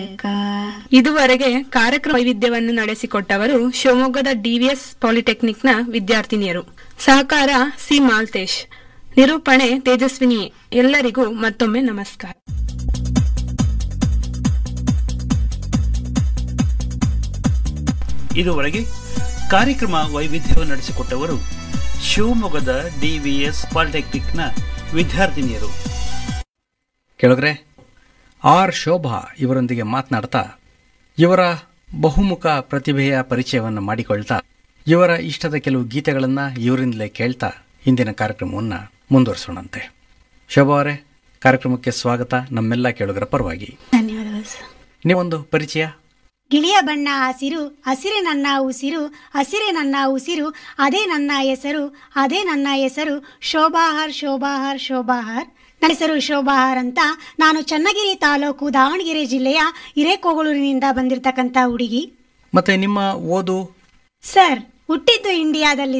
ಇದುವರೆಗೆ ಕಾರ್ಯಕ್ರಮ ವೈವಿಧ್ಯವನ್ನು ನಡೆಸಿಕೊಟ್ಟವರು ಶಿವಮೊಗ್ಗದ ಡಿವಿಎಸ್ ಪಾಲಿಟೆಕ್ನಿಕ್ನ ವಿದ್ಯಾರ್ಥಿನಿಯರು ಸಹಕಾರ ಸಿ ಮಾಲ್ತೇಶ್ ನಿರೂಪಣೆ ತೇಜಸ್ವಿನಿ ಎಲ್ಲರಿಗೂ ಮತ್ತೊಮ್ಮೆ ನಮಸ್ಕಾರ ಇದುವರೆಗೆ ಕಾರ್ಯಕ್ರಮ ವೈವಿಧ್ಯವನ್ನು ನಡೆಸಿಕೊಟ್ಟವರು ಶಿವಮೊಗ್ಗದ ಡಿವಿಎಸ್ ಪಾಲಿಟೆಕ್ನಿಕ್ನ ವಿದ್ಯಾರ್ಥಿನಿಯರು ಕೇಳಿದ್ರೆ ಆರ್ ಶೋಭಾ ಇವರೊಂದಿಗೆ ಮಾತನಾಡ್ತಾ ಇವರ ಬಹುಮುಖ ಪ್ರತಿಭೆಯ ಪರಿಚಯವನ್ನು ಮಾಡಿಕೊಳ್ತಾ ಇವರ ಇಷ್ಟದ ಕೆಲವು ಗೀತೆಗಳನ್ನು ಇವರಿಂದಲೇ ಕೇಳ್ತಾ ಇಂದಿನ ಕಾರ್ಯಕ್ರಮವನ್ನು ಮುಂದುವರಿಸೋಣಂತೆ ಶೋಭಾ ಅವರೇ ಕಾರ್ಯಕ್ರಮಕ್ಕೆ ಸ್ವಾಗತ ನಮ್ಮೆಲ್ಲ ಕೇಳುಗರ ಪರವಾಗಿ ಧನ್ಯವಾದಗಳು ಸರ್ ನೀವೊಂದು ಪರಿಚಯ ಗಿಳಿಯ ಬಣ್ಣ ಹಸಿರು ಹಸಿರೇ ನನ್ನ ಉಸಿರು ಹಸಿರೇ ನನ್ನ ಉಸಿರು ಅದೇ ನನ್ನ ಹೆಸರು ಅದೇ ನನ್ನ ಹೆಸರು ಶೋಭಾಹಾರ್ ಶೋಭಾಹಾರ್ ಶೋಭಾಹಾರ್ ನನ್ನ ಹೆಸರು ಶೋಭಾಹಾರ್ ಅಂತ ನಾನು ಚನ್ನಗಿರಿ ತಾಲೂಕು ದಾವಣಗೆರೆ ಜಿಲ್ಲೆಯ ಹಿರೇಕೋಗಳೂರಿನಿಂದ ಬಂದಿರತಕ್ಕಂಥ ಹುಡುಗಿ ಮತ್ತೆ ನಿಮ್ಮ ಓದು ಸರ್ ಹುಟ್ಟಿದ್ದು ಇಂಡಿಯಾದಲ್ಲಿ